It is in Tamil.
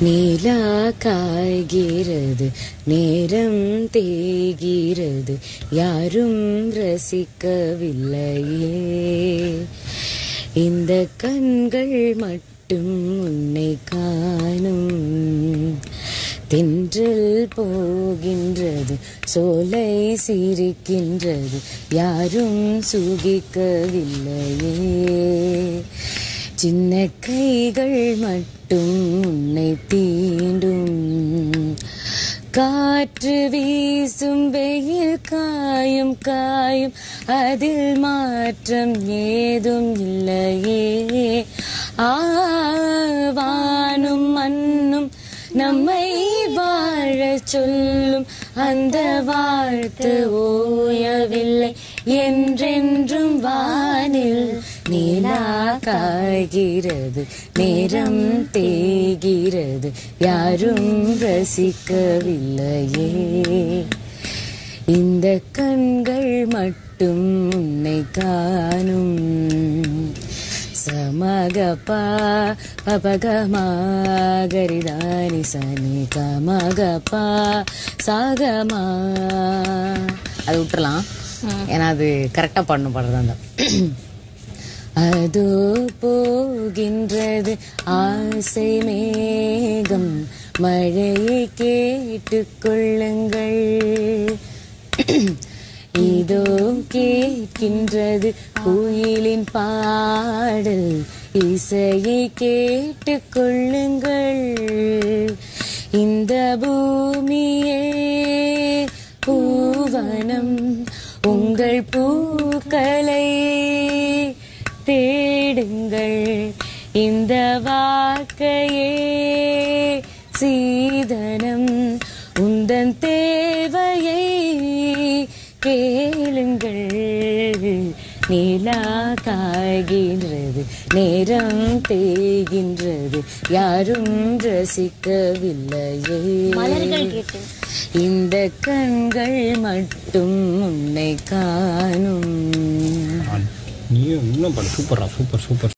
நீலா காய்கிறது நேரம் தேய்கிறது யாரும் ரசிக்கவில்லையே இந்த கண்கள் மட்டும் உன்னை காணும் தென்றல் போகின்றது சோலை சிரிக்கின்றது யாரும் சுகிக்கவில்லையே சின்ன கைகள் மட்டும் உன்னை தீண்டும் காற்று வீசும் வெயில் காயும் காயும் அதில் மாற்றம் ஏதும் இல்லையே ஆவானும் மண்ணும் நம்மை வாழச் சொல்லும் அந்த வாழ்த்து ஓயவில்லை என்றென்றும் வானில் நீலா காய்கிறது நேரம் தேய்கிறது யாரும் ரசிக்கவில்லையே இந்த கண்கள் மட்டும் உன்னை காணும் సమగపా పపగమా గరిదాని సని கமகப்பா சாகமா அது விட்டுறலாம் ஏன்னா அது கரெக்டா பண்ணணும் பாடுறது அந்த அதோ போகின்றது ஆசை மேகம் மழையை கேட்டுக்கொள்ளுங்கள் இதோ கேட்கின்றது குயிலின் பாடல் இசையை கேட்டுக்கொள்ளுங்கள் இந்த பூமியே பூவனம் உங்கள் பூக்களை தேடுங்கள் இந்த வாழ்க்கையே சீதனம் உந்தன் தேவையை கேளுங்கள் நீலா காய்கின்றது நேரம் தேய்கின்றது யாரும் ரசிக்கவில்லையே மலர்கள் கேட்டு இந்த கண்கள் மட்டும் உன்னை காணும் நீயும் இன்னும் பாடு சூப்பரா சூப்பர் சூப்பர்